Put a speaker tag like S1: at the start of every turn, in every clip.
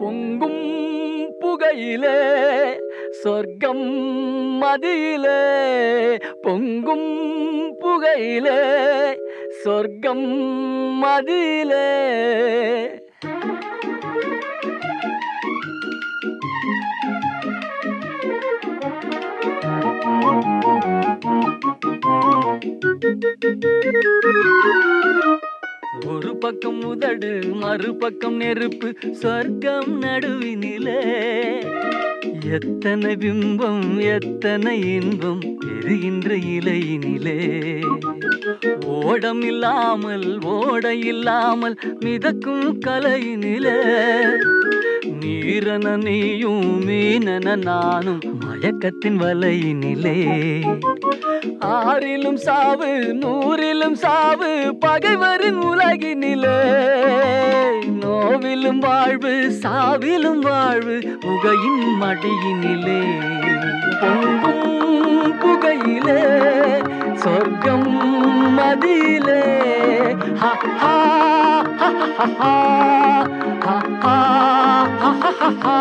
S1: பொங்கும் புகையிலே சொர்க்கம் மதியிலே பொங்கும் புகையிலே சொர்க்கம் மதியிலே ஒரு பக்கம் உதடு மறுபக்கம் நெருப்பு சொர்க்கம் நடுவினிலே எத்தனை பிம்பம் எத்தனை இன்பம் எரிகின்ற இலையினிலே ஓடம் இல்லாமல் ஓட இல்லாமல் மிதக்கும் கலையினிலே நீரன நீயும் மீனன நானும் மயக்கத்தின் வலையினிலே ஆறிலும் சாவு நூறிலும் சாவு பகைவரின் உலகினிலே நோவிலும் வாழ்வு சாவிலும் வாழ்வு புகையின் மடியினிலே பொங்கும் புகையிலே சொர்க்கம் மதியிலே ஹா ஹா ஹா ஹா ஹா ஹா ஹா ஹா ஹா ஹா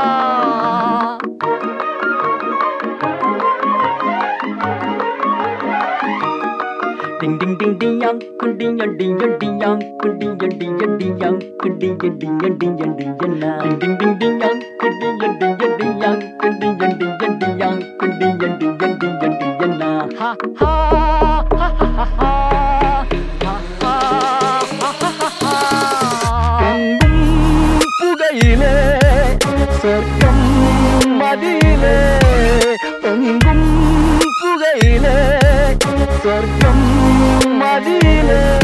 S1: Ding ding ding ding yang, ding yang ding yang ding yang, ding yang ding yang ding yang, ding yang ding yang ding yang ding yang na. Ding ding ding ding yang, ding yang ding yang ding yang, ding yang ding yang ding yang, ding yang ding yang ding yang ding yang na. Ha ha ha ha ha ha. Ha ha ha ha ha ha. பொங்கும் புகையிலே சொர்க்கம் மதியிலே பொங்கும் புகையிலே சொர்க்கம் மதியிலே